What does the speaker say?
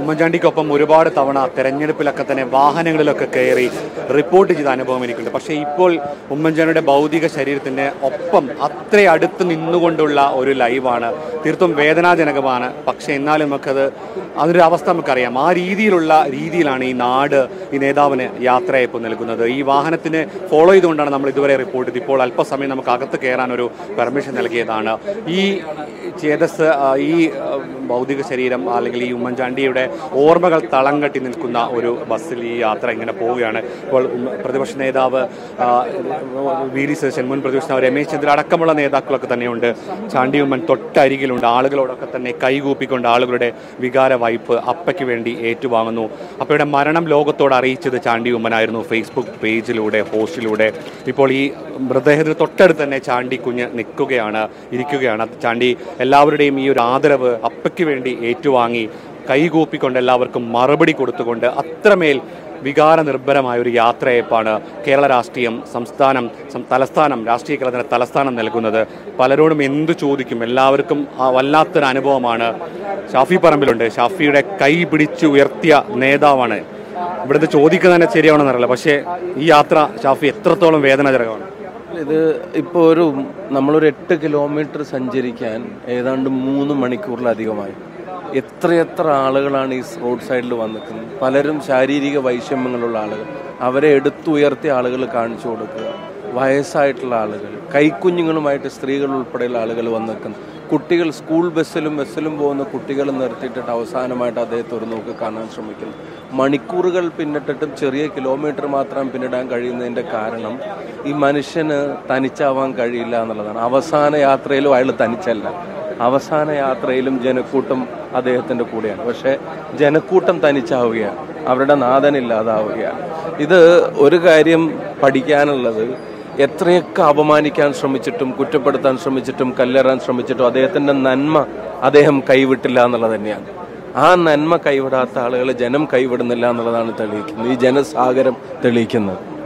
ഉമ്മൻചാണ്ടിക്കൊപ്പം ഒരുപാട് തവണ തെരഞ്ഞെടുപ്പിലൊക്കെ തന്നെ വാഹനങ്ങളിലൊക്കെ കയറി റിപ്പോർട്ട് ചെയ്ത അനുഭവം എനിക്കുണ്ട് പക്ഷേ ഇപ്പോൾ ഉമ്മൻചാണ്ടിയുടെ ഭൗതിക ശരീരത്തിന് ഒപ്പം അത്ര അടുത്ത് നിന്നുകൊണ്ടുള്ള ഒരു ലൈവാണ് തീർത്തും വേദനാജനകമാണ് പക്ഷേ എന്നാലും നമുക്കത് അതൊരു അവസ്ഥ നമുക്കറിയാം ആ രീതിയിലുള്ള രീതിയിലാണ് ഈ നാട് ഈ നേതാവിന് യാത്രയപ്പ് നൽകുന്നത് ഈ വാഹനത്തിന് ഫോളോ ചെയ്തുകൊണ്ടാണ് നമ്മൾ ഇതുവരെ റിപ്പോർട്ട് ചെയ്തത് ഇപ്പോൾ അല്പസമയം നമുക്ക് അകത്ത് കയറാൻ ഒരു പെർമിഷൻ നൽകിയതാണ് ഈ ചേതസ് ആ, ഈ ആ, ഭൗതിക ശരീരം അല്ലെങ്കിൽ ഈ ഉമ്മൻചാണ്ടിയുടെ ഓർമ്മകൾ തളം കെട്ടി നിൽക്കുന്ന ഒരു ബസ്സിൽ ഈ യാത്ര ഇങ്ങനെ പോവുകയാണ് ഇപ്പോൾ ഉമ്മ- പ്രതിപക്ഷ നേതാവ് ആ, വി ഡി സതീശൻ മുൻ പ്രതിപക്ഷ നേതാവ് രമേശ് ചന്ദ്ര അടക്കമുള്ള നേതാക്കളൊക്കെ തന്നെയുണ്ട് ചാണ്ടി ഉമ്മൻ തൊട്ടരികിലുണ്ട് ആളുകളോടൊക്കെ തന്നെ കൈകൂപ്പിക്കൊണ്ട് ആളുകളുടെ വികാര വായ്പ് അപ്പയ്ക്ക് വേണ്ടി ഏറ്റുവാങ്ങുന്നു അപ്പയുടെ മരണം ലോകത്തോട് അറിയിച്ചത് ചാണ്ടി ഉമ്മനായിരുന്നു ഫേസ്ബുക്ക് പേജിലൂടെ പോസ്റ്റിലൂടെ ഇപ്പോൾ ഈ മൃതദേഹത്തിന് തൊട്ടടുത്ത് തന്നെ ചാണ്ടി കുഞ്ഞ് നിൽക്കുകയാണ് ഇരിക്കുകയാണ് ചാണ്ടി എല്ലാവരുടെയും ഈ ഒരു ആദരവ് അപ്പയ്ക്ക് വേണ്ടി ഏറ്റുവാങ്ങി കൈകൂപ്പിക്കൊണ്ട് എല്ലാവർക്കും മറുപടി കൊടുത്തുകൊണ്ട് അത്രമേൽ വികാര നിർഭരമായ ഒരു യാത്രയപ്പാണ് കേരള രാഷ്ട്രീയം സംസ്ഥാനം സം- തലസ്ഥാനം രാഷ്ട്രീയ കേരളത്തിന് തലസ്ഥാനം നൽകുന്നത് പലരോടും എന്തു ചോദിക്കും എല്ലാവർക്കും ആ വല്ലാത്തൊരു അനുഭവമാണ് ഷാഫി പറമ്പിലുണ്ട് ഷാഫിയുടെ കൈ പിടിച്ച് ഉയർത്തിയ നേതാവാണ് ഇവിടുത്തെ ചോദിക്കുന്നത് തന്നെ ശരിയാവണമെന്ന് അറിയില്ല പക്ഷേ ഈ യാത്ര ഷാഫി എത്രത്തോളം വേദനാജനകമാണ് ഇത് ഇപ്പോൾ ഒരു നമ്മളൊരു എട്ട് കിലോമീറ്റർ സഞ്ചരിക്കാൻ ഏതാണ്ട് മൂന്ന് മണിക്കൂറിലധികമായി എത്രയെത്ര ആളുകളാണ് ഈ റോഡ് സൈഡിൽ വന്നിരിക്കുന്നത് പലരും ശാരീരിക വൈഷമ്യങ്ങളുള്ള ആളുകൾ അവരെ എടുത്തുയർത്തിയ ആളുകൾ കാണിച്ചു കൊടുക്കുക വയസ്സായിട്ടുള്ള ആളുകൾ കൈക്കുഞ്ഞുങ്ങളുമായിട്ട് സ്ത്രീകൾ ഉൾപ്പെടെയുള്ള ആളുകൾ വന്നിരിക്കുന്നു കുട്ടികൾ സ്കൂൾ ബസ്സിലും ബസ്സിലും പോകുന്ന കുട്ടികൾ നിർത്തിയിട്ടിട്ട് അവസാനമായിട്ട് അദ്ദേഹത്തെ ഒരു നോക്ക് കാണാൻ ശ്രമിക്കുന്നു മണിക്കൂറുകൾ പിന്നിട്ടിട്ടും ചെറിയ കിലോമീറ്റർ മാത്രം പിന്നിടാൻ കഴിയുന്നതിൻ്റെ കാരണം ഈ മനുഷ്യന് തനിച്ചാവാൻ കഴിയില്ല എന്നുള്ളതാണ് അവസാന യാത്രയിലും അയാൾ തനിച്ചല്ല അവസാന യാത്രയിലും ജനക്കൂട്ടം അദ്ദേഹത്തിൻ്റെ കൂടെയാണ് പക്ഷേ ജനക്കൂട്ടം തനിച്ചാവുകയാണ് അവരുടെ നാഥനില്ലാതാവുകയാണ് ഇത് ഒരു കാര്യം പഠിക്കാനുള്ളത് എത്രയൊക്കെ അപമാനിക്കാൻ ശ്രമിച്ചിട്ടും കുറ്റപ്പെടുത്താൻ ശ്രമിച്ചിട്ടും കല്ലെറാൻ ശ്രമിച്ചിട്ടും അദ്ദേഹത്തിൻ്റെ നന്മ അദ്ദേഹം കൈവിട്ടില്ല എന്നുള്ളത് തന്നെയാണ് ആ നന്മ കൈവിടാത്ത ആളുകൾ ജനം കൈവിടുന്നില്ല എന്നുള്ളതാണ് തെളിയിക്കുന്നത് ഈ ജനസാഗരം തെളിയിക്കുന്നത്